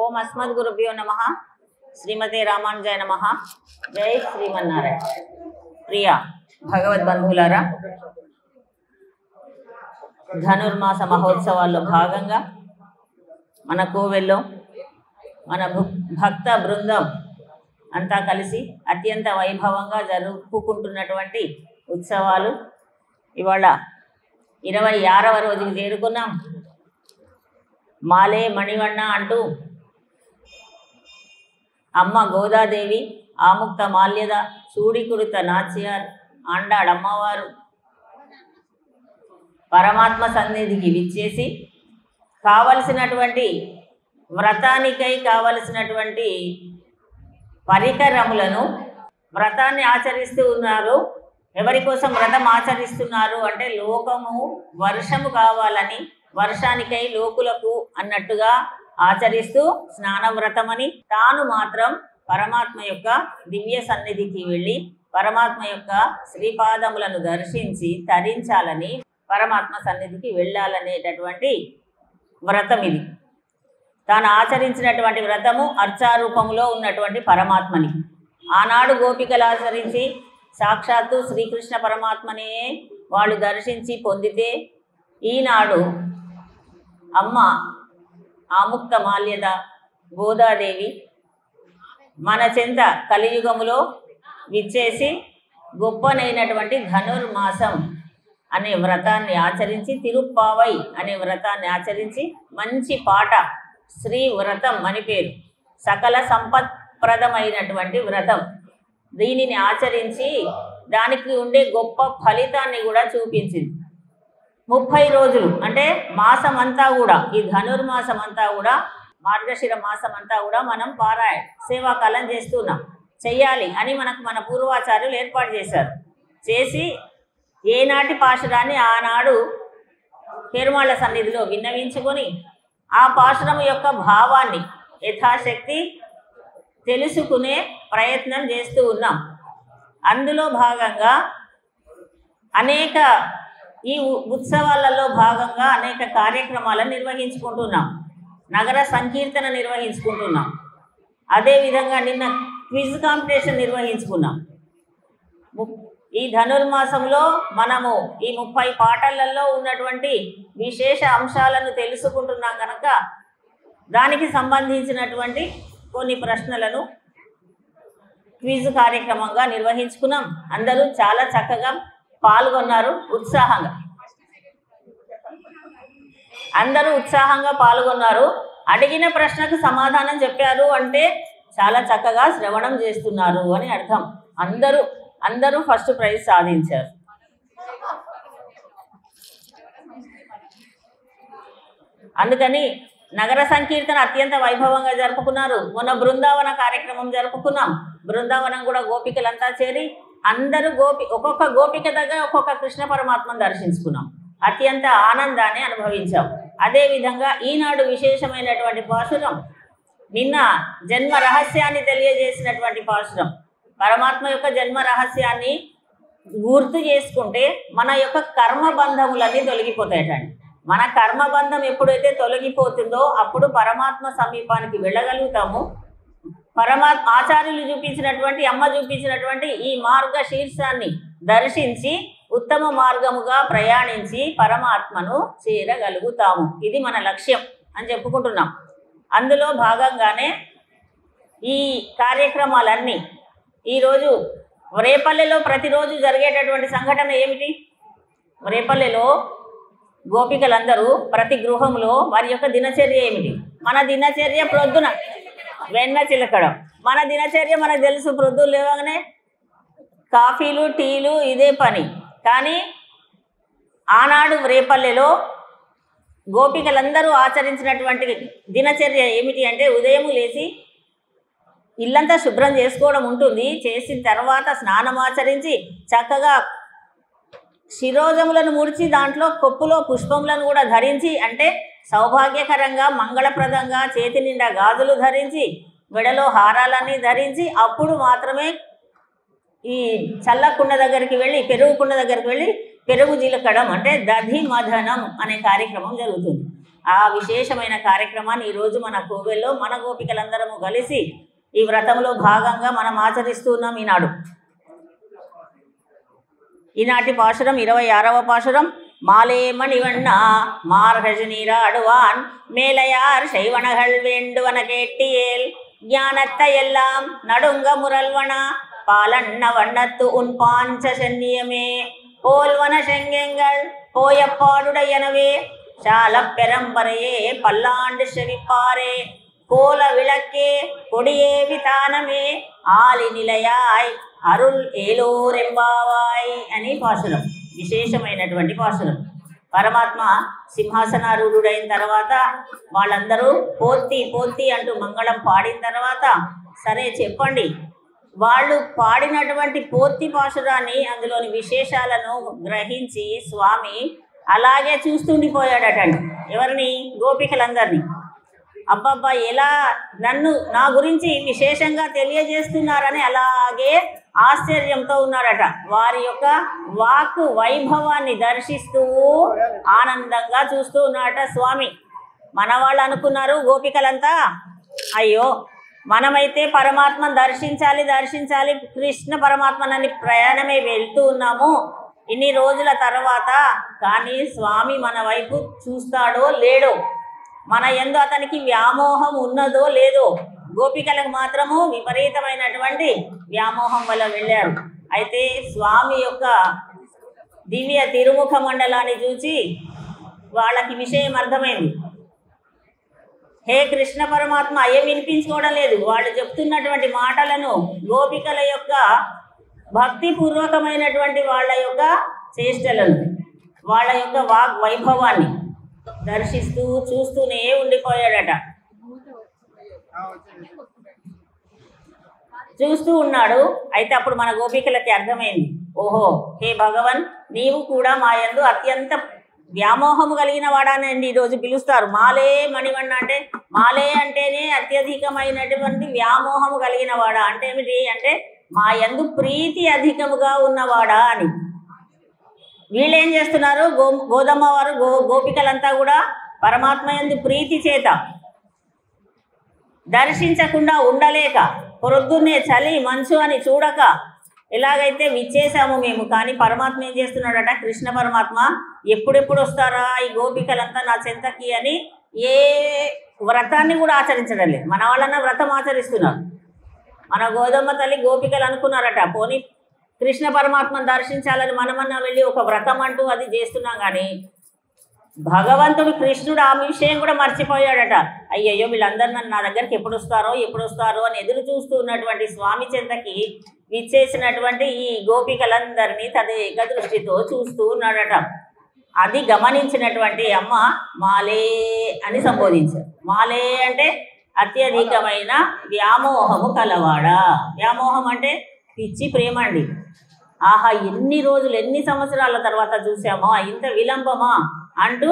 ఓం అస్మద్ గురుభ్యో నమ శ్రీమతే రామానుజాయ నమ జై శ్రీమన్నారాయణ ప్రియ భగవద్ బంధువులారా ధనుర్మాస మహోత్సవాల్లో భాగంగా మన కోవెల్లో మన భు- భక్త బృందం అంతా కలిసి అత్యంత వైభవంగా జరుపుకుంటున్నటువంటి ఉత్సవాలు ఇవాళ ఇరవై ఆరవ రోజుకి చేరుకున్నాం మాలే మణివಣ್ణ అంటూ అమ్మ గోదాదేవి ఆముక్త మాల్యద చూడికుడుత నాచ్యార్ ఆండాడు అమ్మవారు పరమాత్మ సన్నిధికి విచ్చేసి కావలసినటువంటి వ్రతానికై కావలసినటువంటి పరికరములను వ్రతాన్ని ఆచరిస్తూ ఉన్నారు ఎవరి కోసం వ్రతం ఆచరిస్తున్నారు అంటే లోకము వర్షము కావాలని వర్షానికై లోకులకు అన్నట్టుగా ఆచరిస్తూ స్నాన వ్రతమని తాను మాత్రం పరమాత్మ యొక్క దివ్య సన్నిధికి వెళ్ళి పరమాత్మ యొక్క శ్రీపాదములను దర్శించి తరించాలని పరమాత్మ సన్నిధికి వెళ్ళాలనేటటువంటి వ్రతం ఇది తాను ఆచరించినటువంటి వ్రతము అర్చారూపములో ఉన్నటువంటి పరమాత్మని ఆనాడు గోపికలు ఆచరించి సాక్షాత్తు శ్రీకృష్ణ పరమాత్మనే వాళ్ళు దర్శించి పొందితే ఈనాడు అమ్మ ఆముక్త మాల్యద గోదాదేవి మన చెంత కలియుగములో విచ్చేసి గొప్పనైనటువంటి ధనుర్మాసం అనే వ్రతాన్ని ఆచరించి తిరుప్పావై అనే వ్రతాన్ని ఆచరించి మంచి పాట శ్రీ వ్రతం అని పేరు సకల సంపత్ప్రదమైనటువంటి వ్రతం దీనిని ఆచరించి దానికి ఉండే గొప్ప ఫలితాన్ని కూడా చూపించింది ముప్పై రోజులు అంటే మాసం అంతా కూడా ఈ ధనుర్మాసం అంతా కూడా మార్గశిర మాసం అంతా కూడా మనం పారాయణ సేవాకాలం చేస్తున్నాం చెయ్యాలి అని మనకు మన పూర్వాచార్యులు ఏర్పాటు చేశారు చేసి ఏనాటి పాశురాన్ని ఆనాడు పెరుమాళ్ళ సన్నిధిలో విన్నవించుకొని ఆ పాశురం యొక్క భావాన్ని యథాశక్తి తెలుసుకునే ప్రయత్నం చేస్తూ ఉన్నాం అందులో భాగంగా అనేక ఈ ఉ- ఉత్సవాలలో భాగంగా అనేక కార్యక్రమాలను నిర్వహించుకుంటున్నాం నగర సంకీర్తన నిర్వహించుకుంటున్నాం అదేవిధంగా నిన్న క్విజ్ కాంపిటీషన్ నిర్వహించుకున్నాం ము- ఈ ధనుర్మాసంలో మనము ఈ ముప్పై పాటలలో ఉన్నటువంటి విశేష అంశాలను తెలుసుకుంటున్నాం కనుక దానికి సంబంధించినటువంటి కొన్ని ప్రశ్నలను క్విజ్ కార్యక్రమంగా నిర్వహించుకున్నాం అందరూ చాలా చక్కగా పాల్గొన్నారు ఉత్సాహంగా అందరూ ఉత్సాహంగా పాల్గొన్నారు అడిగిన ప్రశ్నకు సమాధానం చెప్పారు అంటే చాలా చక్కగా శ్రవణం చేస్తున్నారు అని అర్థం అందరూ అందరూ ఫస్ట్ ప్రైజ్ సాధించారు అందుకని నగర సంకీర్తన అత్యంత వైభవంగా జరుపుకున్నారు మొన్న బృందావన కార్యక్రమం జరుపుకున్నాం బృందావనం కూడా గోపికలంతా చేరి అందరూ గోపి ఒక్కొక్క గోపిక దగ్గర ఒక్కొక్క కృష్ణ పరమాత్మను దర్శించుకున్నాం అత్యంత ఆనందాన్ని అనుభవించాం అదేవిధంగా ఈనాడు విశేషమైనటువంటి పాశురం నిన్న జన్మ రహస్యాన్ని తెలియజేసినటువంటి పాశురం పరమాత్మ యొక్క జన్మ రహస్యాన్ని గుర్తు చేసుకుంటే మన యొక్క కర్మబంధములన్నీ తొలగిపోతాయటండి మన కర్మబంధం ఎప్పుడైతే తొలగిపోతుందో అప్పుడు పరమాత్మ సమీపానికి వెళ్ళగలుగుతాము పరమాత్మ ఆచార్యులు చూపించినటువంటి అమ్మ చూపించినటువంటి ఈ మార్గ శీర్షాన్ని దర్శించి ఉత్తమ మార్గముగా ప్రయాణించి పరమాత్మను చేరగలుగుతాము ఇది మన లక్ష్యం అని చెప్పుకుంటున్నాం అందులో భాగంగానే ఈ కార్యక్రమాలన్నీ ఈరోజు రేపల్లెలో ప్రతిరోజు జరిగేటటువంటి సంఘటన ఏమిటి రేపల్లెలో గోపికలందరూ ప్రతి గృహంలో వారి యొక్క దినచర్య ఏమిటి మన దినచర్య ప్రొద్దున వెన్న చిలకడం మన దినచర్య మనకు తెలుసు ప్రొద్దున లేవగానే కాఫీలు టీలు ఇదే పని కానీ ఆనాడు రేపల్లెలో గోపికలందరూ ఆచరించినటువంటి దినచర్య ఏమిటి అంటే ఉదయం లేచి ఇల్లంతా శుభ్రం చేసుకోవడం ఉంటుంది చేసిన తర్వాత స్నానం ఆచరించి చక్కగా శిరోజములను ముడిచి దాంట్లో కొప్పులో పుష్పములను కూడా ధరించి అంటే సౌభాగ్యకరంగా మంగళప్రదంగా చేతి నిండా గాజులు ధరించి మెడలో హారాలన్నీ ధరించి అప్పుడు మాత్రమే ఈ చల్ల కుండ దగ్గరికి వెళ్ళి పెరుగు కుండ దగ్గరికి వెళ్ళి పెరుగు జీలకడం అంటే దధి మధనం అనే కార్యక్రమం జరుగుతుంది ఆ విశేషమైన కార్యక్రమాన్ని ఈరోజు మన కోవెల్లో మన గోపికలందరము కలిసి ఈ వ్రతంలో భాగంగా మనం ఆచరిస్తున్నాం ఈనాడు ఈనాటి పాశురం ఇరవై ఆరవ పాశురం மாலே மணிவண்ணா மார்கழி நீராடுவான் மேலையார் செய்வனகள் வேண்டுவன கேட்டியேல் ஞானத்தை எல்லாம் நடுங்க முரல்வனா பாலண்ண வண்ணத்து உன் பாஞ்ச சென்னியமே போல்வன செங்கெங்கள் போயப்பாடுடையனவே சாலப் பெரம்பரையே பல்லாண்டு செவிப்பாரே கோல விளக்கே கொடியே விதானமே ఆలి నిలయాయ్ అరుల్ ఏలోరెంబావాయ్ అని పాశురం విశేషమైనటువంటి పాశురం పరమాత్మ సింహాసనారూఢుడైన తర్వాత వాళ్ళందరూ పోతి పోతి అంటూ మంగళం పాడిన తర్వాత సరే చెప్పండి వాళ్ళు పాడినటువంటి పూర్తి పాశురాన్ని అందులోని విశేషాలను గ్రహించి స్వామి అలాగే చూస్తుండిపోయాడటండి ఎవరిని గోపికలందరినీ అబ్బబ్బా ఎలా నన్ను నా గురించి విశేషంగా తెలియజేస్తున్నారని అలాగే ఆశ్చర్యంతో ఉన్నారట వారి యొక్క వాక్ వైభవాన్ని దర్శిస్తూ ఆనందంగా చూస్తూ ఉన్నారట స్వామి మన వాళ్ళు అనుకున్నారు గోపికలంతా అయ్యో మనమైతే పరమాత్మను దర్శించాలి దర్శించాలి కృష్ణ పరమాత్మనని ప్రయాణమే వెళ్తూ ఉన్నాము ఇన్ని రోజుల తర్వాత కానీ స్వామి మన వైపు చూస్తాడో లేడో మన ఎందు అతనికి వ్యామోహం ఉన్నదో లేదో గోపికలకు మాత్రము విపరీతమైనటువంటి వ్యామోహం వల్ల వెళ్ళారు అయితే స్వామి యొక్క దివ్య తిరుముఖ మండలాన్ని చూసి వాళ్ళకి విషయం అర్థమైంది హే కృష్ణ పరమాత్మ ఏం వినిపించుకోవడం లేదు వాళ్ళు చెప్తున్నటువంటి మాటలను గోపికల యొక్క భక్తి పూర్వకమైనటువంటి వాళ్ళ యొక్క చేష్టలను వాళ్ళ యొక్క వాగ్ వైభవాన్ని దర్శిస్తూ చూస్తూనే ఉండిపోయాడట చూస్తూ ఉన్నాడు అయితే అప్పుడు మన గోపికలకి అర్థమైంది ఓహో హే భగవన్ నీవు కూడా మా యందు అత్యంత వ్యామోహము కలిగిన వాడానండి ఈరోజు పిలుస్తారు మాలే మణివన్న అంటే మాలే అంటేనే అత్యధికమైనటువంటి వ్యామోహము కలిగిన వాడా అంటే ఏమిటి అంటే మా యందు ప్రీతి అధికముగా ఉన్నవాడా అని వీళ్ళు ఏం చేస్తున్నారు గో గోదమ్మ వారు గో గోపికలంతా కూడా పరమాత్మ యందు ప్రీతి చేత దర్శించకుండా ఉండలేక పొద్దున్నే చలి మంచు అని చూడక ఎలాగైతే విచ్చేసాము మేము కానీ పరమాత్మ ఏం చేస్తున్నాడట కృష్ణ పరమాత్మ ఎప్పుడెప్పుడు వస్తారా ఈ గోపికలంతా నా చెంతకి అని ఏ వ్రతాన్ని కూడా ఆచరించడం లేదు మన వాళ్ళన్న వ్రతం ఆచరిస్తున్నారు మన గోదమ్మ తల్లి గోపికలు అనుకున్నారట పోనీ కృష్ణ పరమాత్మను దర్శించాలని మనమన్నా వెళ్ళి ఒక వ్రతం అంటూ అది చేస్తున్నాం కానీ భగవంతుడు కృష్ణుడు ఆ విషయం కూడా మర్చిపోయాడట అయ్యయ్యో వీళ్ళందరూ నన్ను నా దగ్గరికి ఎప్పుడు వస్తారో ఎప్పుడు వస్తారో అని ఎదురు చూస్తూ ఉన్నటువంటి స్వామి చెంతకి విచ్చేసినటువంటి ఈ గోపికలందరినీ తదేక దృష్టితో చూస్తూ ఉన్నాడట అది గమనించినటువంటి అమ్మ మాలే అని సంబోధించారు మాలే అంటే అత్యధికమైన వ్యామోహము కలవాడా వ్యామోహం అంటే పిచ్చి ప్రేమ అండి ఆహా ఎన్ని రోజులు ఎన్ని సంవత్సరాల తర్వాత చూసామో ఇంత విలంబమా అంటూ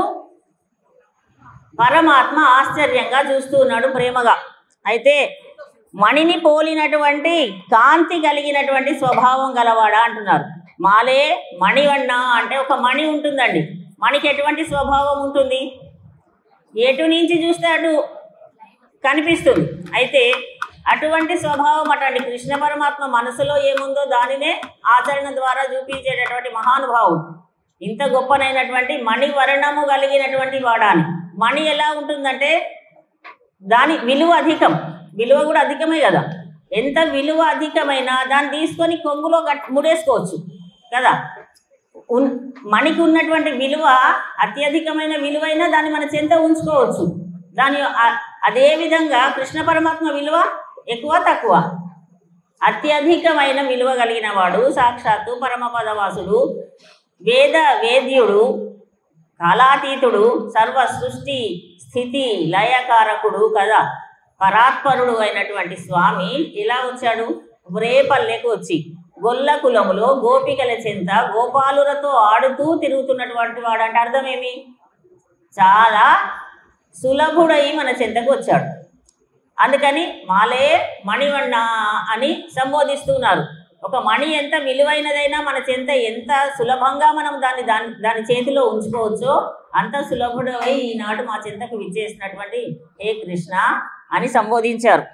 పరమాత్మ ఆశ్చర్యంగా చూస్తూ ఉన్నాడు ప్రేమగా అయితే మణిని పోలినటువంటి కాంతి కలిగినటువంటి స్వభావం గలవాడా అంటున్నారు మాలే మణివన్న అంటే ఒక మణి ఉంటుందండి మణికి ఎటువంటి స్వభావం ఉంటుంది ఎటు నుంచి చూస్తే అటు కనిపిస్తుంది అయితే అటువంటి స్వభావం అటువంటి కృష్ణ పరమాత్మ మనసులో ఏముందో దానినే ఆచరణ ద్వారా చూపించేటటువంటి మహానుభావుడు ఇంత గొప్పనైనటువంటి మణివర్ణము కలిగినటువంటి వాడాని మణి ఎలా ఉంటుందంటే దాని విలువ అధికం విలువ కూడా అధికమే కదా ఎంత విలువ అధికమైనా దాన్ని తీసుకొని కొంగులో గట్ ముడేసుకోవచ్చు కదా ఉన్ మణికి ఉన్నటువంటి విలువ అత్యధికమైన విలువైనా దాన్ని మన చెంత ఉంచుకోవచ్చు దాని అ- అదే విధంగా కృష్ణ పరమాత్మ విలువ ఎక్కువ తక్కువ అత్యధికమైన విలువ కలిగిన వాడు సాక్షాత్తు పరమపదవాసుడు వేద వేద్యుడు కాలాతీతుడు సర్వ సృష్టి స్థితి లయకారకుడు కదా పరాత్పరుడు అయినటువంటి స్వామి ఇలా వచ్చాడు రేపల్లెకు వచ్చి గొల్ల కులములో గోపికల చెంత గోపాలులతో ఆడుతూ తిరుగుతున్నటువంటి వాడు అంటే అర్థమేమి చాలా సులభుడై మన చెంతకు వచ్చాడు అందుకని మాలే మణివಣ್ణ అని సంబోధిస్తున్నారు ఒక మణి ఎంత విలువైనదైనా మన చెంత ఎంత సులభంగా మనం దాన్ని దాని దాని చేతిలో ఉంచుకోవచ్చో అంత సులభుడమై ఈనాడు మా చింతకు విచ్చేసినటువంటి హే కృష్ణ అని సంబోధించారు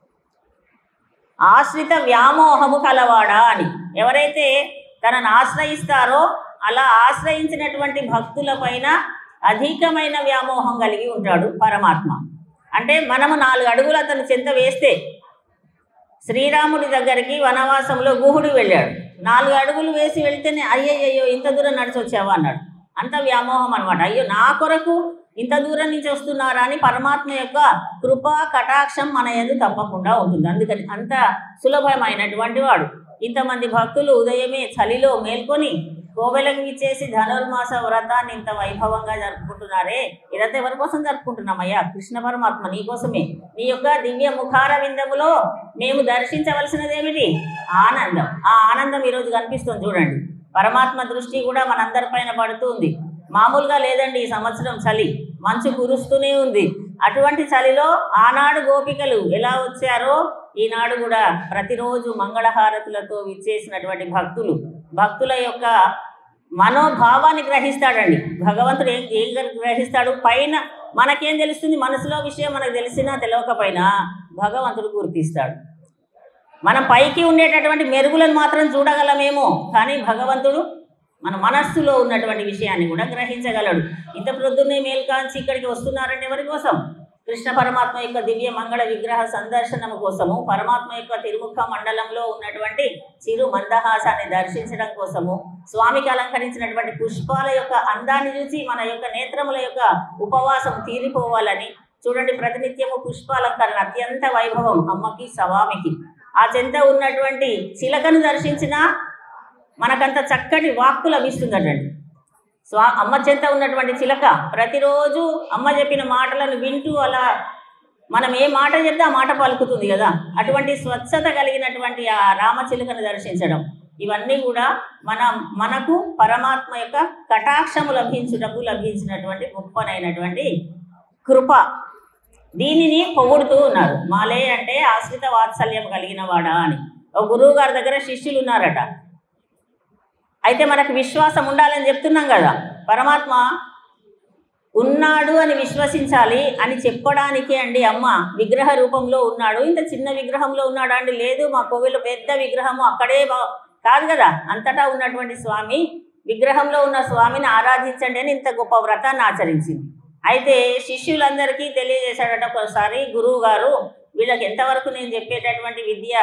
ఆశ్రిత వ్యామోహము కలవాడా అని ఎవరైతే తనను ఆశ్రయిస్తారో అలా ఆశ్రయించినటువంటి భక్తుల పైన అధికమైన వ్యామోహం కలిగి ఉంటాడు పరమాత్మ అంటే మనము నాలుగు అడుగులు అతను చింత వేస్తే శ్రీరాముడి దగ్గరికి వనవాసంలో గుహుడు వెళ్ళాడు నాలుగు అడుగులు వేసి వెళ్తేనే అయ్యయ్యో ఇంత దూరం నడిచి వచ్చావా అన్నాడు అంత వ్యామోహం అనమాట అయ్యో నా కొరకు ఇంత దూరం నుంచి వస్తున్నారా అని పరమాత్మ యొక్క కృప కటాక్షం మన ఎందు తప్పకుండా ఉంటుంది అందుకని అంత సులభమైనటువంటి వాడు ఇంతమంది భక్తులు ఉదయమే చలిలో మేల్కొని కోవెలకు ఇచ్చేసి ధనుర్మాస వ్రతాన్ని ఇంత వైభవంగా జరుపుకుంటున్నారే ఇదంతా ఎవరి కోసం జరుపుకుంటున్నామయ్యా కృష్ణ పరమాత్మ నీ కోసమే నీ యొక్క దివ్య ముఖార విందములో మేము దర్శించవలసినది ఏమిటి ఆనందం ఆ ఆనందం ఈరోజు కనిపిస్తుంది చూడండి పరమాత్మ దృష్టి కూడా మనందరిపైన పడుతుంది మామూలుగా లేదండి ఈ సంవత్సరం చలి మంచు కురుస్తూనే ఉంది అటువంటి చలిలో ఆనాడు గోపికలు ఎలా వచ్చారో ఈనాడు కూడా ప్రతిరోజు మంగళహారతులతో విచ్చేసినటువంటి భక్తులు భక్తుల యొక్క మనోభావాన్ని గ్రహిస్తాడండి భగవంతుడు ఏం ఏం గ్రహిస్తాడు పైన మనకేం తెలుస్తుంది మనసులో విషయం మనకు తెలిసినా తెలియకపోయినా భగవంతుడు గుర్తిస్తాడు మనం పైకి ఉండేటటువంటి మెరుగులను మాత్రం చూడగలమేమో కానీ భగవంతుడు మన మనస్సులో ఉన్నటువంటి విషయాన్ని కూడా గ్రహించగలడు ఇంత ప్రొద్దున్నే మేల్కాంచి ఇక్కడికి వస్తున్నారంటే ఎవరి కోసం కృష్ణ పరమాత్మ యొక్క దివ్య మంగళ విగ్రహ సందర్శనం కోసము పరమాత్మ యొక్క తిరుముఖ మండలంలో ఉన్నటువంటి చిరు మందహాసాన్ని దర్శించడం కోసము స్వామికి అలంకరించినటువంటి పుష్పాల యొక్క అందాన్ని చూసి మన యొక్క నేత్రముల యొక్క ఉపవాసం తీరిపోవాలని చూడండి ప్రతినిత్యము పుష్పాలంకరణ అత్యంత వైభవం అమ్మకి స్వామికి ఆ చెంత ఉన్నటువంటి చిలకను దర్శించినా మనకంత చక్కటి వాక్కు లభిస్తుందటండి స్వా అమ్మ చెంత ఉన్నటువంటి చిలక ప్రతిరోజు అమ్మ చెప్పిన మాటలను వింటూ అలా మనం ఏ మాట చెప్తే ఆ మాట పలుకుతుంది కదా అటువంటి స్వచ్ఛత కలిగినటువంటి ఆ రామచిలుకను దర్శించడం ఇవన్నీ కూడా మన మనకు పరమాత్మ యొక్క కటాక్షము లభించుటకు లభించినటువంటి గొప్పనైనటువంటి కృప దీనిని పొగుడుతూ ఉన్నారు మాలే అంటే ఆశ్రిత వాత్సల్యం కలిగిన వాడా అని ఒక గురువు గారి దగ్గర శిష్యులు ఉన్నారట అయితే మనకు విశ్వాసం ఉండాలని చెప్తున్నాం కదా పరమాత్మ ఉన్నాడు అని విశ్వసించాలి అని చెప్పడానికే అండి అమ్మ విగ్రహ రూపంలో ఉన్నాడు ఇంత చిన్న విగ్రహంలో ఉన్నాడా అండి లేదు మా కోవిలో పెద్ద విగ్రహము అక్కడే బా- కాదు కదా అంతటా ఉన్నటువంటి స్వామి విగ్రహంలో ఉన్న స్వామిని ఆరాధించండి అని ఇంత గొప్ప వ్రతాన్ని ఆచరించింది అయితే శిష్యులందరికీ తెలియజేశాడట ఒకసారి గురువు గారు వీళ్ళకి ఎంతవరకు నేను చెప్పేటటువంటి విద్య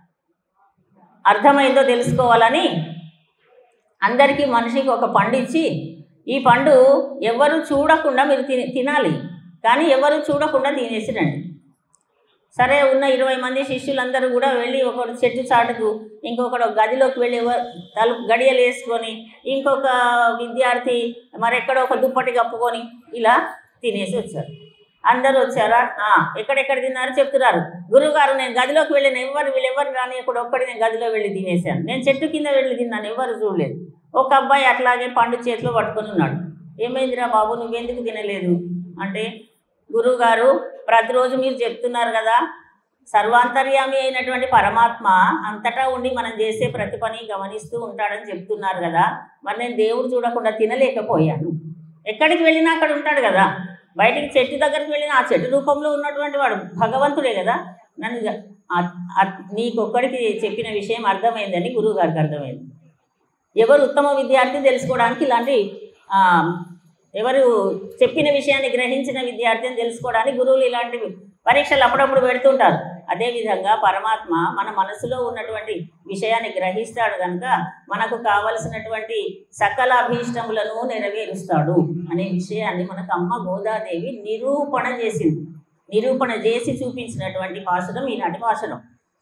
అర్థమైందో తెలుసుకోవాలని అందరికీ మనిషికి ఒక పండు ఇచ్చి ఈ పండు ఎవరు చూడకుండా మీరు తిని తినాలి కానీ ఎవరు చూడకుండా తినేసిరండి సరే ఉన్న ఇరవై మంది శిష్యులందరూ కూడా వెళ్ళి ఒకడు చెట్టు చాటుకు ఇంకొకడు ఒక గదిలోకి వెళ్ళి ఎవ- తలుపు గడియలు వేసుకొని ఇంకొక విద్యార్థి మరెక్కడో ఒక దుప్పటి కప్పుకొని ఇలా తినేసి వచ్చారు అందరూ వచ్చారా ఆ, ఎక్కడెక్కడ తిన్నారు చెప్తున్నారు గురువుగారు నేను గదిలోకి వెళ్ళిన ఎవరు వీళ్ళెవరు రాని ఇప్పుడు ఒక్కడి నేను గదిలో వెళ్ళి తినేసాను నేను చెట్టు కింద వెళ్ళి తిన్నాను ఎవరు చూడలేదు ఒక అబ్బాయి అట్లాగే పండు చేతిలో పట్టుకొని ఉన్నాడు ఏమైందిరా బాబు నువ్వెందుకు తినలేదు అంటే గురువుగారు ప్రతిరోజు మీరు చెప్తున్నారు కదా సర్వాంతర్యామి అయినటువంటి పరమాత్మ అంతటా ఉండి మనం చేసే ప్రతి పని గమనిస్తూ ఉంటాడని చెప్తున్నారు కదా మరి నేను దేవుడు చూడకుండా తినలేకపోయాను ఎక్కడికి వెళ్ళినా అక్కడ ఉంటాడు కదా బయటికి చెట్టు దగ్గరికి వెళ్ళినా ఆ చెట్టు రూపంలో ఉన్నటువంటి వాడు భగవంతుడే కదా నన్ను జ- ఆ- ఆ- నీకొక్కడికి చెప్పిన విషయం అర్థమైందని గురువు గారికి అర్థమైంది ఎవరు ఉత్తమ విద్యార్థి తెలుసుకోవడానికి ఇలాంటి ఆ, ఎవరు చెప్పిన విషయాన్ని గ్రహించిన విద్యార్థిని తెలుసుకోవడానికి గురువులు ఇలాంటి పరీక్షలు అప్పుడప్పుడు పెడుతుంటారు అదేవిధంగా పరమాత్మ మన మనసులో ఉన్నటువంటి విషయాన్ని గ్రహిస్తాడు కనుక మనకు కావలసినటువంటి సకల అభీష్టములను నెరవేరుస్తాడు అనే విషయాన్ని మనకు అమ్మ గోదాదేవి నిరూపణ చేసింది నిరూపణ చేసి చూపించినటువంటి భాషణం ఈనాటి భాషణం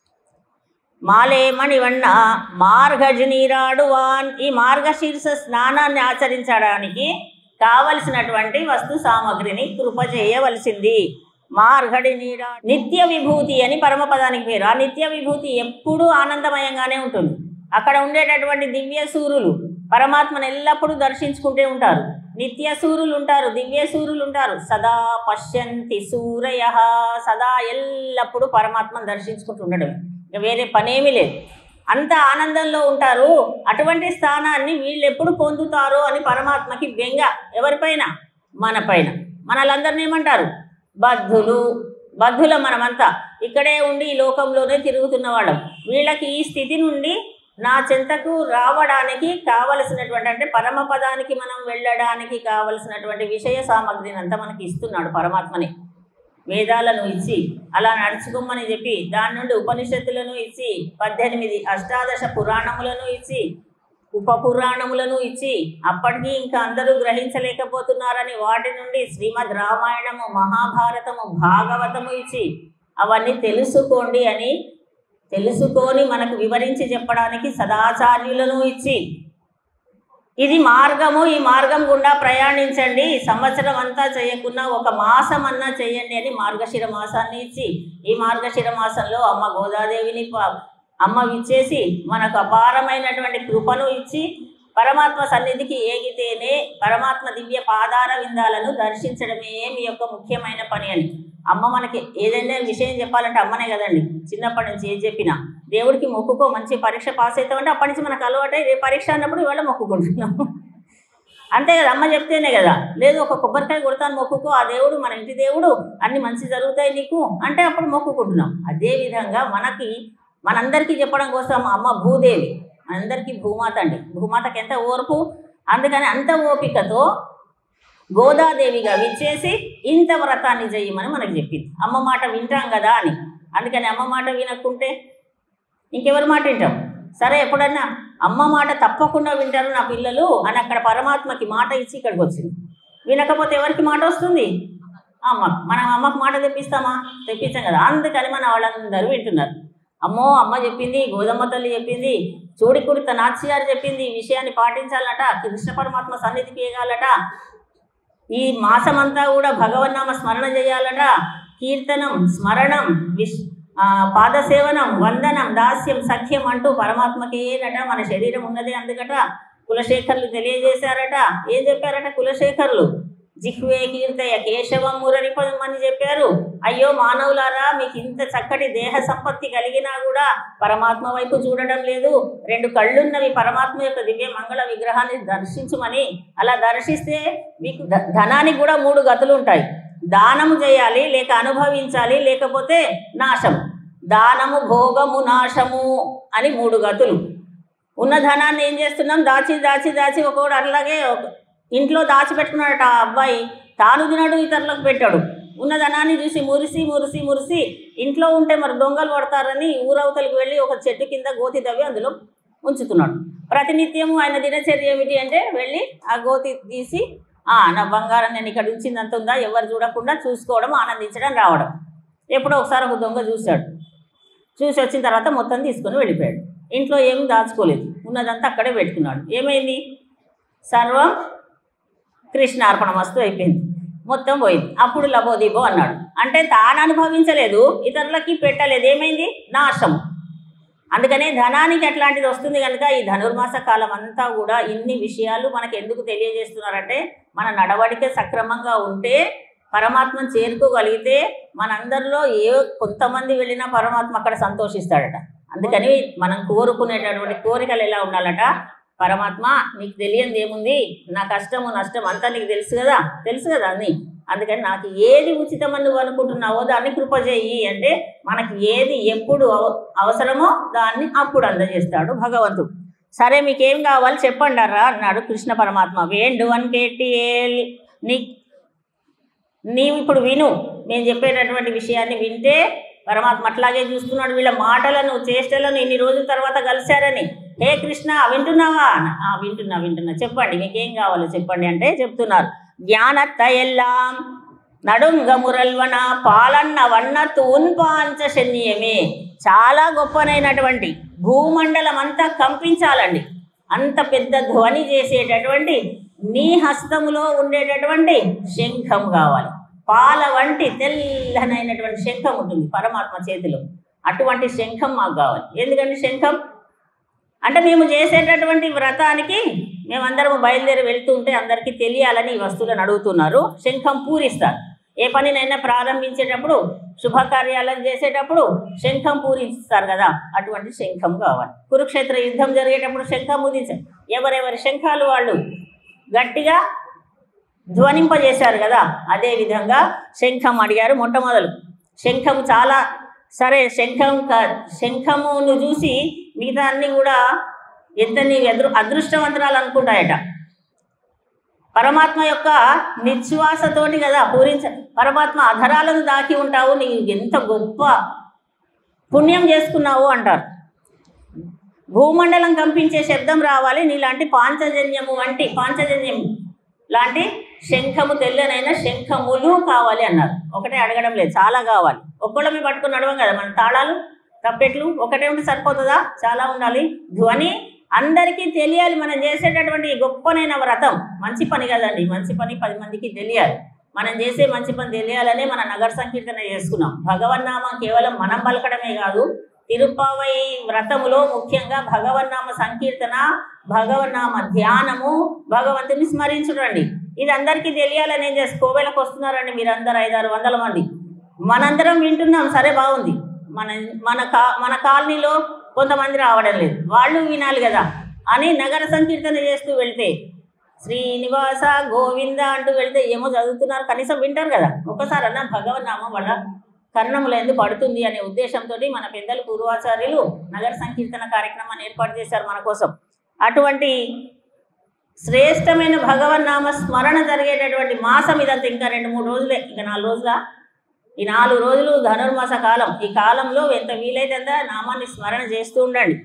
మాలే మణివన్న మార్గజ నీరాడువాన్ ఈ మార్గశీర్ష స్నానాన్ని ఆచరించడానికి కావలసినటువంటి వస్తు సామగ్రిని కృప చేయవలసింది మార్గడి నీరా నిత్య విభూతి అని పరమపదానికి పేరు ఆ నిత్య విభూతి ఎప్పుడూ ఆనందమయంగానే ఉంటుంది అక్కడ ఉండేటటువంటి దివ్య సూరులు పరమాత్మను ఎల్లప్పుడూ దర్శించుకుంటూ ఉంటారు నిత్య సూరులు ఉంటారు దివ్య సూరులు ఉంటారు సదా పశ్యంతి సూరయ సదా ఎల్లప్పుడూ పరమాత్మను దర్శించుకుంటూ ఉండడమే ఇక వేరే పనేమీ లేదు అంత ఆనందంలో ఉంటారు అటువంటి స్థానాన్ని వీళ్ళు ఎప్పుడు పొందుతారో అని పరమాత్మకి బెంగ ఎవరిపైన మన పైన మనలందరినీ ఏమంటారు బద్ధులు బద్ధుల మనమంతా ఇక్కడే ఉండి ఈ లోకంలోనే తిరుగుతున్న వాళ్ళం వీళ్ళకి ఈ స్థితి నుండి నా చెంతకు రావడానికి కావలసినటువంటి అంటే పరమపదానికి మనం వెళ్ళడానికి కావలసినటువంటి విషయ సామగ్రిని అంతా మనకి ఇస్తున్నాడు పరమాత్మని వేదాలను ఇచ్చి అలా నడుచుకోమని చెప్పి దాని నుండి ఉపనిషత్తులను ఇచ్చి పద్దెనిమిది అష్టాదశ పురాణములను ఇచ్చి ఉప పురాణములను ఇచ్చి అప్పటికి ఇంకా అందరూ గ్రహించలేకపోతున్నారని వాటి నుండి శ్రీమద్ రామాయణము మహాభారతము భాగవతము ఇచ్చి అవన్నీ తెలుసుకోండి అని తెలుసుకొని మనకు వివరించి చెప్పడానికి సదాచార్యులను ఇచ్చి ఇది మార్గము ఈ మార్గం గుండా ప్రయాణించండి ఈ సంవత్సరం అంతా చేయకుండా ఒక మాసం అన్నా చేయండి అని మార్గశిర మాసాన్ని ఇచ్చి ఈ మార్గశిర మాసంలో అమ్మ గోదాదేవిని ప- అమ్మ ఇచ్చేసి మనకు అపారమైనటువంటి కృపను ఇచ్చి పరమాత్మ సన్నిధికి ఏగితేనే పరమాత్మ దివ్య పాదార విందాలను దర్శించడమే మీ యొక్క ముఖ్యమైన పని అని అమ్మ మనకి ఏదైనా విషయం చెప్పాలంటే అమ్మనే కదండి చిన్నప్పటి నుంచి ఏం చెప్పినా దేవుడికి మొక్కుకో మంచి పరీక్ష పాస్ అవుతామంటే అప్పటి నుంచి మనకు అలవాటు రే పరీక్ష అన్నప్పుడు ఇవాళ మొక్కుకుంటున్నాము అంతే కదా అమ్మ చెప్తేనే కదా లేదు ఒక కొబ్బరికాయ కొడతాను మొక్కుకో ఆ దేవుడు మన ఇంటి దేవుడు అన్ని మంచి జరుగుతాయి నీకు అంటే అప్పుడు మొక్కుకుంటున్నాం అదే విధంగా మనకి మనందరికీ చెప్పడం కోసం అమ్మ భూదేవి మనందరికీ భూమాత అండి భూమాతకి ఎంత ఓర్పు అందుకని అంత ఓపికతో గోదాదేవిగా విచ్చేసి ఇంత వ్రతాన్ని చెయ్యమని మనకు చెప్పింది అమ్మ మాట వింటాం కదా అని అందుకని అమ్మ మాట వినకుంటే ఇంకెవరి మాట వింటాం సరే ఎప్పుడన్నా అమ్మ మాట తప్పకుండా వింటారు నా పిల్లలు అని అక్కడ పరమాత్మకి మాట ఇచ్చి ఇక్కడికి వచ్చింది వినకపోతే ఎవరికి మాట వస్తుంది అమ్మ మనం అమ్మకు మాట తెప్పిస్తామా తెప్పించాం కదా అందుకని మన వాళ్ళందరూ వింటున్నారు అమ్మో అమ్మ చెప్పింది గోదమ్మ తల్లి చెప్పింది చూడికుడిత నాచి గారు చెప్పింది ఈ విషయాన్ని పాటించాలట కృష్ణ పరమాత్మ సన్నిధికి ఎగాలట ఈ మాసమంతా కూడా భగవన్నామ స్మరణ చేయాలట కీర్తనం స్మరణం విష్ ఆ, పాదసేవనం వందనం దాస్యం సఖ్యం అంటూ పరమాత్మకేనట మన శరీరం ఉన్నదే అందుకట కులశేఖర్లు తెలియజేశారట ఏం చెప్పారట కులశేఖర్లు జిహ్వే కీర్తయ కేశవం మురరిపమని చెప్పారు అయ్యో మానవులారా మీకు ఇంత చక్కటి దేహ సంపత్తి కలిగినా కూడా పరమాత్మ వైపు చూడడం లేదు రెండు కళ్ళున్నవి పరమాత్మ యొక్క దివ్య మంగళ విగ్రహాన్ని దర్శించుమని అలా దర్శిస్తే మీకు ధ- ధనానికి కూడా మూడు గతులు ఉంటాయి దానము చేయాలి లేక అనుభవించాలి లేకపోతే నాశం దానము భోగము నాశము అని మూడు గతులు ఉన్న ధనాన్ని ఏం చేస్తున్నాం దాచి దాచి దాచి ఒకడు అట్లాగే ఒక- ఇంట్లో దాచిపెట్టుకున్నాడట ఆ అబ్బాయి తాను తినడు ఇతరులకు పెట్టాడు ఉన్న ధనాన్ని చూసి మురిసి మురిసి మురిసి ఇంట్లో ఉంటే మరి దొంగలు పడతారని ఊరవతలకు వెళ్ళి ఒక చెట్టు కింద గోతి తవ్వి అందులో ఉంచుతున్నాడు ప్రతినిత్యము ఆయన దినచర్య ఏమిటి అంటే వెళ్ళి ఆ గోతి తీసి "ఆ, నా బంగారం నేను ఇక్కడ ఉంచింది అంత ఉందా ఎవరు చూడకుండా చూసుకోవడం ఆనందించడం రావడం ఎప్పుడో ఒకసారి ఒక దొంగ చూశాడు చూసి వచ్చిన తర్వాత మొత్తం తీసుకొని వెళ్ళిపోయాడు ఇంట్లో ఏం దాచుకోలేదు ఉన్నదంతా అక్కడే పెట్టుకున్నాడు ఏమైంది సర్వం కృష్ణార్పణ వస్తు అయిపోయింది మొత్తం పోయింది అప్పుడు లబోదీబో అన్నాడు అంటే తాను అనుభవించలేదు ఇతరులకి పెట్టలేదు ఏమైంది నాశం అందుకనే ధనానికి అట్లాంటిది వస్తుంది కనుక ఈ ధనుర్మాస కాలం అంతా కూడా ఇన్ని విషయాలు మనకు ఎందుకు తెలియజేస్తున్నారంటే మన నడవడిక సక్రమంగా ఉంటే పరమాత్మను చేరుకోగలిగితే మనందరిలో ఏ కొంతమంది వెళ్ళినా పరమాత్మ అక్కడ సంతోషిస్తాడట అందుకని మనం కోరుకునేటటువంటి కోరికలు ఎలా ఉండాలట పరమాత్మ నీకు తెలియంది ఏముంది నా కష్టము నష్టం అంతా నీకు తెలుసు కదా తెలుసు కదా అన్ని అందుకని నాకు ఏది ఉచితమని నువ్వు అనుకుంటున్నావో దాన్ని కృప చేయి అంటే మనకి ఏది ఎప్పుడు అవ- అవసరమో దాన్ని అప్పుడు అందజేస్తాడు భగవంతుడు సరే మీకేం కావాలి చెప్పండి అర్రా అన్నాడు కృష్ణ పరమాత్మ వేండువన్ కేటిఏల్ నీ నీవు ఇప్పుడు విను నేను చెప్పేటటువంటి విషయాన్ని వింటే పరమాత్మ అట్లాగే చూస్తున్నాడు వీళ్ళ మాటలను చేష్టలను ఇన్ని రోజుల తర్వాత కలిశారని హే కృష్ణ వింటున్నావా "ఆ, వింటున్నా వింటున్నా చెప్పండి మీకేం కావాలో చెప్పండి అంటే చెప్తున్నారు జ్ఞానత్త ఎల్లాం నడుంగ మురల్వన పాలన్న వన్న తూన్పాంచ శన్యమే చాలా గొప్పనైనటువంటి భూమండలం అంతా కంపించాలండి అంత పెద్ద ధ్వని చేసేటటువంటి నీ హస్తములో ఉండేటటువంటి శంఖం కావాలి పాల వంటి తెల్లనైనటువంటి శంఖం ఉంటుంది పరమాత్మ చేతిలో అటువంటి శంఖం మాకు కావాలి ఎందుకంటే శంఖం అంటే మేము చేసేటటువంటి వ్రతానికి మేమందరం బయలుదేరి వెళ్తూ ఉంటే అందరికీ తెలియాలని ఈ వస్తువులను అడుగుతున్నారు శంఖం పూరిస్తారు ఏ పనినైనా ప్రారంభించేటప్పుడు శుభకార్యాలను చేసేటప్పుడు శంఖం పూరిస్తారు కదా అటువంటి శంఖం కావాలి కురుక్షేత్ర యుద్ధం జరిగేటప్పుడు శంఖం పూరించారు ఎవరెవరి శంఖాలు వాళ్ళు గట్టిగా ధ్వనింపజేశారు కదా అదే విధంగా శంఖం అడిగారు మొట్టమొదలు శంఖం చాలా సరే శంఖం క- శంఖమును చూసి మిగతా అన్ని కూడా ఎంత నీ అదృ అదృష్టవంతరాలు అనుకుంటాయట పరమాత్మ యొక్క నిశ్వాసతోటి కదా పూరించ పరమాత్మ అధరాలను దాకి ఉంటావు నీవు ఎంత గొప్ప పుణ్యం చేసుకున్నావు అంటారు భూమండలం కంపించే శబ్దం రావాలి నీలాంటి పాంచజన్యము వంటి పాంచజన్యం లాంటి శంఖము తెల్లనైన శంఖములు కావాలి అన్నారు ఒకటే అడగడం లేదు చాలా కావాలి ఒక్కళ్ళమే పట్టుకుని నడవం కదా మన తాళాలు తప్పెట్లు ఒకటే ఉంటే సరిపోతుందా చాలా ఉండాలి ధ్వని అందరికీ తెలియాలి మనం చేసేటటువంటి ఈ గొప్పనైన వ్రతం మంచి పని కదండి మంచి పని పది మందికి తెలియాలి మనం చేసే మంచి పని తెలియాలనే మన నగర సంకీర్తన చేసుకున్నాం భగవన్నామం కేవలం మనం పలకడమే కాదు తిరుపవై వ్రతములో ముఖ్యంగా భగవన్నామ సంకీర్తన భగవన్నామ ధ్యానము భగవంతుని స్మరించుడండి ఇది అందరికీ తెలియాలని ఏం చేసి కోవెలకు వస్తున్నారండి మీరందరూ ఐదారు వందల మంది మనందరం వింటున్నాం సరే బాగుంది మన మన కా మన కాలనీలో కొంతమంది రావడం లేదు వాళ్ళు వినాలి కదా అని నగర సంకీర్తన చేస్తూ వెళ్తే శ్రీనివాస గోవింద అంటూ వెళ్తే ఏమో చదువుతున్నారు కనీసం వింటారు కదా ఒక్కసారి అన్న భగవన్నామం వాళ్ళ కర్ణములు ఎందుకు పడుతుంది అనే ఉద్దేశంతో మన పెద్దలు పూర్వాచార్యులు నగర సంకీర్తన కార్యక్రమాన్ని ఏర్పాటు చేశారు మన కోసం అటువంటి శ్రేష్టమైన భగవన్నామ స్మరణ జరిగేటటువంటి మాసం ఇదంతా ఇంకా రెండు మూడు రోజులే ఇంకా నాలుగు రోజుల ఈ నాలుగు రోజులు ధనుర్మాస కాలం ఈ కాలంలో ఎంత వీలైతే అంత నామాన్ని స్మరణ చేస్తూ ఉండండి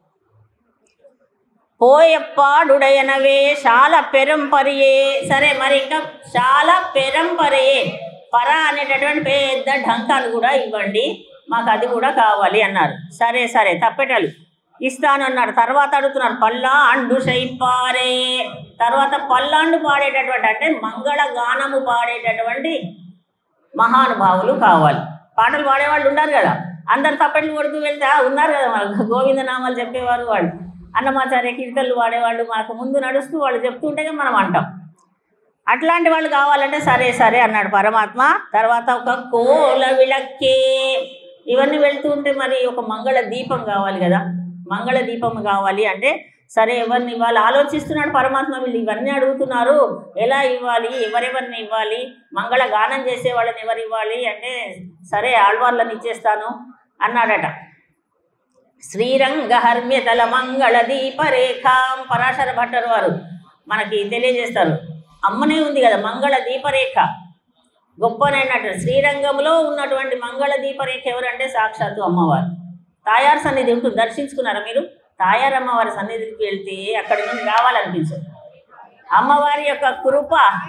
పోయప్పాడుడయనవే శాల పెరంపరియే సరే మరి ఇంకా శాల పెరంపరియే పర అనేటటువంటి పెద్ద ఢంకాలు కూడా ఇవ్వండి మాకు అది కూడా కావాలి అన్నారు సరే సరే తప్పెటలు ఇస్తాను అన్నారు తర్వాత అడుగుతున్నారు పల్లాండు శైపారే తర్వాత పల్లాండు పాడేటటువంటి అంటే మంగళ గానము పాడేటటువంటి మహానుభావులు కావాలి పాటలు పాడేవాళ్ళు ఉన్నారు కదా అందరు తప్పెట్లు కొడుతూ వెళ్తే "ఆ, ఉన్నారు కదా మన గోవింద నామాలు చెప్పేవారు వాళ్ళు అన్నమాచార్య కీర్తనలు వాడేవాళ్ళు మనకు ముందు నడుస్తూ వాళ్ళు చెప్తుంటే మనం అంటాం అట్లాంటి వాళ్ళు కావాలంటే సరే సరే అన్నాడు పరమాత్మ తర్వాత ఒక కోల విளக்கே ఇవన్నీ వెళ్తూ ఉంటే మరి ఒక మంగళ దీపం కావాలి కదా మంగళ దీపం కావాలి అంటే సరే ఎవరిని ఇవ్వాలి ఆలోచిస్తున్నాడు పరమాత్మ వీళ్ళు ఇవన్నీ అడుగుతున్నారు ఎలా ఇవ్వాలి ఎవరెవరిని ఇవ్వాలి మంగళ గానం చేసే వాళ్ళని ఎవరు ఇవ్వాలి అంటే సరే ఆళ్వార్లను ఇచ్చేస్తాను అన్నాడట శ్రీరంగ హర్మ్యతల మంగళ దీపరేఖాం పరాశర భట్టరు వారు మనకి తెలియజేస్తారు అమ్మనే ఉంది కదా మంగళ దీపరేఖ గొప్పనైనట్టు శ్రీరంగంలో ఉన్నటువంటి మంగళ దీపరేఖ ఎవరంటే సాక్షాత్తు అమ్మవారు తాయారు సన్నిధి ఉంటుంది దర్శించుకున్నారా మీరు తాయారు అమ్మవారి సన్నిధికి వెళ్తే అక్కడి నుండి రావాలనిపించదు అమ్మవారి యొక్క కృప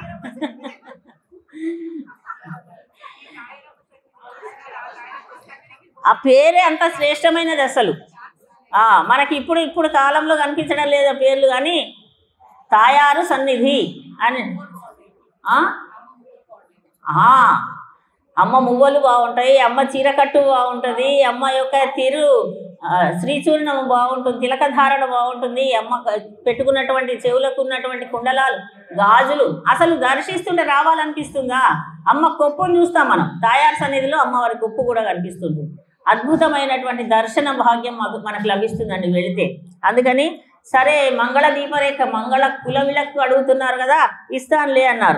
ఆ పేరే అంత శ్రేష్టమైనది అసలు ఆ, మనకి ఇప్పుడు ఇప్పుడు కాలంలో కనిపించడం లేదు ఆ పేర్లు కానీ తాయారు సన్నిధి అని ఆ? ఆ, అమ్మ మువ్వలు బాగుంటాయి అమ్మ చీరకట్టు బాగుంటుంది అమ్మ యొక్క తిరు ఆ, శ్రీచూర్ణం బాగుంటుంది తిలకధారణ బాగుంటుంది అమ్మ క- పెట్టుకున్నటువంటి చెవులకు ఉన్నటువంటి కుండలాలు గాజులు అసలు దర్శిస్తుంటే రావాలనిపిస్తుందా అమ్మ కొప్పును చూస్తాం మనం తాయారు సన్నిధిలో అమ్మవారి కొప్పు కూడా కనిపిస్తుంది అద్భుతమైనటువంటి దర్శన భాగ్యం మాకు మనకు లభిస్తుందండి వెళితే అందుకని సరే మంగళ దీపరేఖ మంగళ కుల విలక్కు అడుగుతున్నారు కదా ఇస్తానులే అన్నారు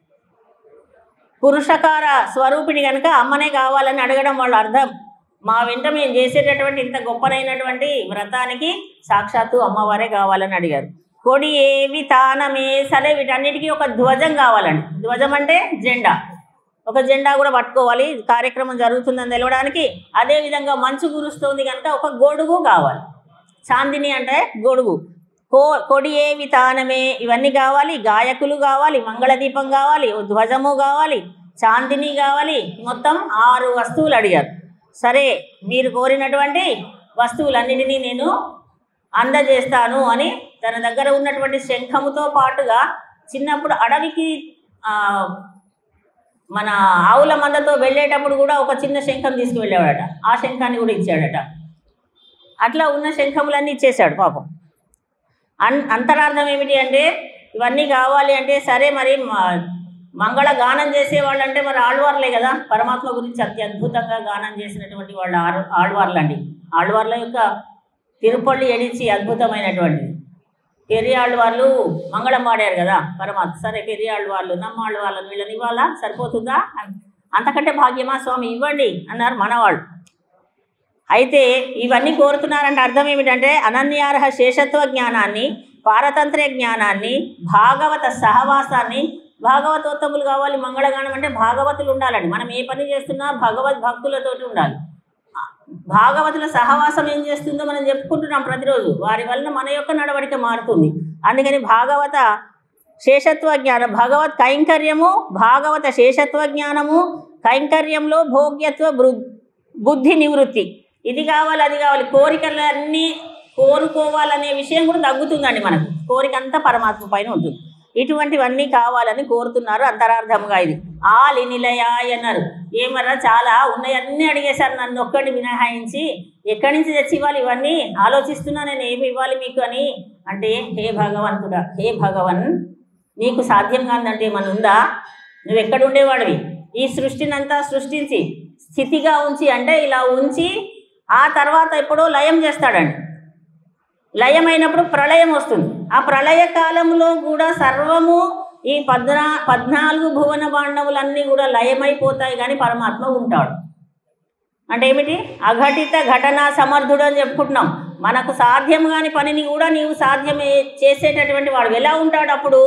పురుషకార స్వరూపిణి కనుక అమ్మనే కావాలని అడగడం వాళ్ళ అర్థం మా వెంట మేము చేసేటటువంటి ఇంత గొప్పనైనటువంటి వ్రతానికి సాక్షాత్తు అమ్మవారే కావాలని అడిగారు కొడి ఏవి తానమే సరే వీటన్నిటికీ ఒక ధ్వజం కావాలండి ధ్వజం అంటే జెండా ఒక జెండా కూడా పట్టుకోవాలి కార్యక్రమం జరుగుతుందని తెలవడానికి అదేవిధంగా మంచు కురుస్తుంది కనుక ఒక గొడుగు కావాలి చాందిని అంటే గొడుగు కో కొడి ఏ వితానమే ఇవన్నీ కావాలి గాయకులు కావాలి మంగళదీపం కావాలి ఓ ధ్వజము కావాలి చాందిని కావాలి మొత్తం ఆరు వస్తువులు అడిగారు సరే మీరు కోరినటువంటి వస్తువులన్నిటినీ నేను అందజేస్తాను అని తన దగ్గర ఉన్నటువంటి శంఖముతో పాటుగా చిన్నప్పుడు అడవికి ఆ, మన ఆవుల మందతో వెళ్ళేటప్పుడు కూడా ఒక చిన్న శంఖం తీసుకువెళ్ళాడట ఆ శంఖాన్ని కూడా ఇచ్చాడట అట్లా ఉన్న శంఖములన్నీ ఇచ్చేశాడు పాపం అన్ అంతరార్థం ఏమిటి అంటే ఇవన్నీ కావాలి అంటే సరే మరి మా మంగళ గానం చేసేవాళ్ళు అంటే మరి ఆళ్వార్లే కదా పరమాత్మ గురించి అత్యద్భుతంగా గానం చేసినటువంటి వాళ్ళు ఆరు ఆళ్వార్లు అండి ఆళ్వార్ల యొక్క తిరుపల్లి ఎడిచి అద్భుతమైనటువంటిది పెరియాళ్ళు వాళ్ళు మంగళం పాడారు కదా పరమాత్మ సరే పెరియాళ్ళు వాళ్ళు నమ్మాళ్ళు వాళ్ళని వీళ్ళని ఇవ్వాలా సరిపోతుందా అంతకంటే భాగ్యమా స్వామి ఇవ్వండి అన్నారు మనవాళ్ళు అయితే ఇవన్నీ కోరుతున్నారంటే అర్థం ఏమిటంటే అనన్యార్హ శేషత్వ జ్ఞానాన్ని పారతంత్ర జ్ఞానాన్ని భాగవత సహవాసాన్ని భాగవతోత్తములు కావాలి మంగళగానం అంటే భాగవతులు ఉండాలండి మనం ఏ పని చేస్తున్నా భగవద్ భక్తులతోటి ఉండాలి భాగవతుల సహవాసం ఏం చేస్తుందో మనం చెప్పుకుంటున్నాం ప్రతిరోజు వారి వలన మన యొక్క నడవడిక మారుతుంది అందుకని భాగవత శేషత్వ జ్ఞానం భగవత్ కైంకర్యము భాగవత శేషత్వ జ్ఞానము కైంకర్యంలో భోగ్యత్వ బృ బుద్ధి నివృత్తి ఇది కావాలి అది కావాలి కోరికలన్నీ కోరుకోవాలనే విషయం కూడా తగ్గుతుందండి మనకు కోరిక అంతా పరమాత్మ పైన ఉంటుంది ఇటువంటివన్నీ కావాలని కోరుతున్నారు అంతరార్థముగా ఇది ఆలి నిలయాయ్ అన్నారు ఏమన్నా చాలా ఉన్నాయన్నీ అడిగేశారు నన్ను ఒక్కటి మినహాయించి ఎక్కడి నుంచి తెచ్చి ఇవ్వాలి ఇవన్నీ ఆలోచిస్తున్నా నేను ఏమి ఇవ్వాలి మీకు అని అంటే హే భగవంతుడా హే భగవన్ నీకు సాధ్యం కాదంటే ఏమన్నా ఉందా నువ్వు ఎక్కడ ఉండేవాడివి ఈ సృష్టినంతా సృష్టించి స్థితిగా ఉంచి అంటే ఇలా ఉంచి ఆ తర్వాత ఎప్పుడో లయం చేస్తాడండి లయమైనప్పుడు ప్రళయం వస్తుంది ఆ ప్రళయ కాలంలో కూడా సర్వము ఈ పద్నా పద్నాలుగు భువన బాండవులన్నీ కూడా లయమైపోతాయి కానీ పరమాత్మ ఉంటాడు అంటే ఏమిటి అఘటిత ఘటన సమర్థుడు అని చెప్పుకుంటున్నాం మనకు సాధ్యం కాని పనిని కూడా నీవు సాధ్యమే చేసేటటువంటి వాడు ఎలా ఉంటాడు అప్పుడు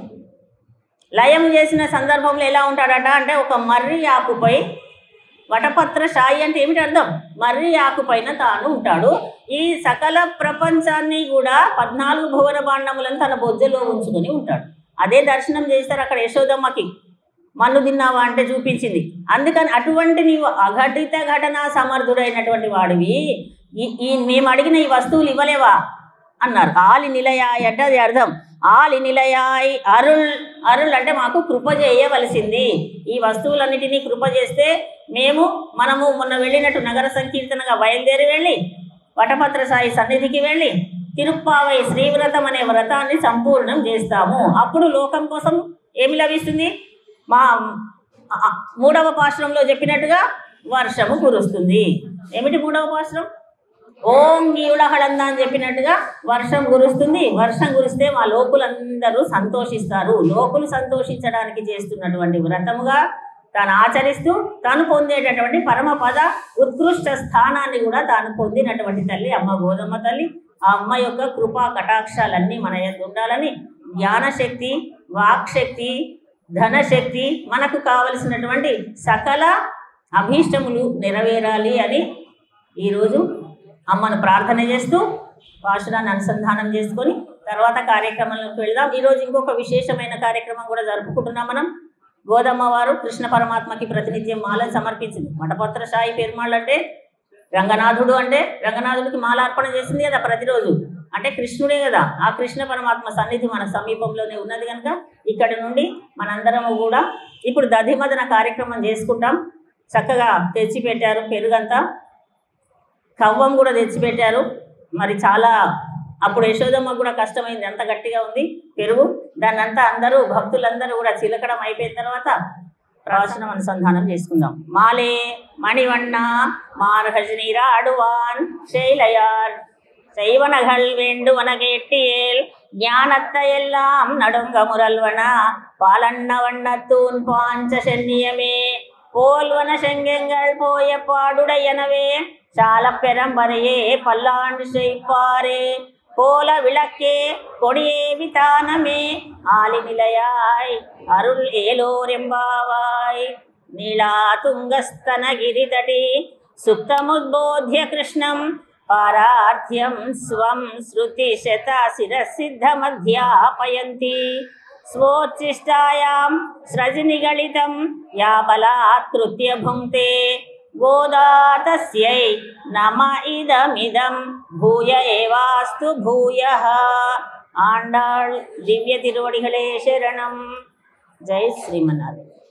లయం చేసిన సందర్భంలో ఎలా ఉంటాడట అంటే ఒక మర్రి ఆకుపై వటపత్ర సాయి అంటే ఏమిటి అర్థం మర్రి ఆకుపైన తాను ఉంటాడు ఈ సకల ప్రపంచాన్ని కూడా పద్నాలుగు భువన భాండములను తన బొజ్జలో ఉంచుకొని ఉంటాడు అదే దర్శనం చేస్తారు అక్కడ యశోదమ్మకి మన్ను తిన్నావా అంటే చూపించింది అందుకని అటువంటి నీవు అఘటిత ఘటన సమర్థుడైనటువంటి వాడివి ఈ ఈ మేము అడిగిన ఈ వస్తువులు ఇవ్వలేవా అన్నారు ఆలి నిలయాయ్ అంటే అది అర్థం ఆలి నిలయాయ్ అరుల్ అరుల్ అంటే మాకు కృప చేయవలసింది ఈ వస్తువులన్నిటినీ కృప చేస్తే మేము మనము మొన్న వెళ్ళినట్టు నగర సంకీర్తనగా బయలుదేరి వెళ్ళి వటపత్ర సాయి సన్నిధికి వెళ్ళి తిరుప్పావై శ్రీవ్రతం అనే వ్రతాన్ని సంపూర్ణం చేస్తాము అప్పుడు లోకం కోసం ఏమి లభిస్తుంది మా ఆ, మూడవ పాశ్రంలో చెప్పినట్టుగా వర్షము కురుస్తుంది ఏమిటి మూడవ పాశ్రం ఓం గీవుడహళంద అని చెప్పినట్టుగా వర్షం కురుస్తుంది వర్షం కురిస్తే మా లోకులందరూ సంతోషిస్తారు లోకులు సంతోషించడానికి చేస్తున్నటువంటి వ్రతముగా తాను ఆచరిస్తూ తాను పొందేటటువంటి పరమపద ఉత్కృష్ట స్థానాన్ని కూడా తాను పొందినటువంటి తల్లి అమ్మ గోదమ్మ తల్లి ఆ అమ్మ యొక్క కృపా కటాక్షాలన్నీ మన యందు ఉండాలని జ్ఞానశక్తి వాక్శక్తి ధనశక్తి మనకు కావలసినటువంటి సకల అభీష్టములు నెరవేరాలి అని ఈరోజు అమ్మను ప్రార్థన చేస్తూ పాశురాన్ని అనుసంధానం చేసుకొని తర్వాత కార్యక్రమంలోకి వెళ్దాం ఈరోజు ఇంకొక విశేషమైన కార్యక్రమం కూడా జరుపుకుంటున్నాం మనం గోదమ్మ వారు కృష్ణ పరమాత్మకి ప్రతినిత్యం మాలను సమర్పించింది మఠపత్ర సాయి పెరుమాళ్ళు అంటే రంగనాథుడు అంటే రంగనాథుడికి మాలార్పణ చేసింది కదా ప్రతిరోజు అంటే కృష్ణుడే కదా ఆ కృష్ణ పరమాత్మ సన్నిధి మన సమీపంలోనే ఉన్నది కనుక ఇక్కడ నుండి మనందరము కూడా ఇప్పుడు దధిమదన కార్యక్రమం చేసుకుంటాం చక్కగా తెచ్చిపెట్టారు పెరుగంతా కవ్వం కూడా తెచ్చిపెట్టారు మరి చాలా అప్పుడు యశోదమ్మ కూడా కష్టమైంది అంత గట్టిగా ఉంది పెరుగు దాన్ని అంతా అందరూ భక్తులందరూ కూడా చిలకడం అయిపోయిన తర్వాత ప్రవచనం అనుసంధానం చేసుకుందాం మాలే మణివண்ண மார்கழி நீராடுவான் செயலையார் செய்வனகள் வேண்டுவன கேட்டியேல் ஞானத்தை எல்லாம் நடுங்க முரல்வன பாலண்ண வண்ணத்தூன் பாஞ்ச சென்னியமே போல்வன செங்கெங்கள் போய பாடுடையனவே சால பெரம்பரையே பல்லாண்டு செய்ப்பாரே கோல விளக்கே கொடியே விதானமே ஆலி நிலையாய் அருள் ஏலோரெம்பாவாய் నీళా తుంగస్తనగిరితటి సుప్తముద్బోధ్య కృష్ణం పారార్థ్యం స్వం శృతి శత శిరసిద్ధమధ్యాపయంతి స్వోచ్ఛిష్టాయాం స్రజనిగళితం యా బలాత్కృత్య భుంక్తే గోదాతస్యై నమ ఇదమిదం భూయ ఏవాస్తు భూయ ఆండాళ్ దివ్య తిరువడిகளே శరణం జై శ్రీమన్నారాయణ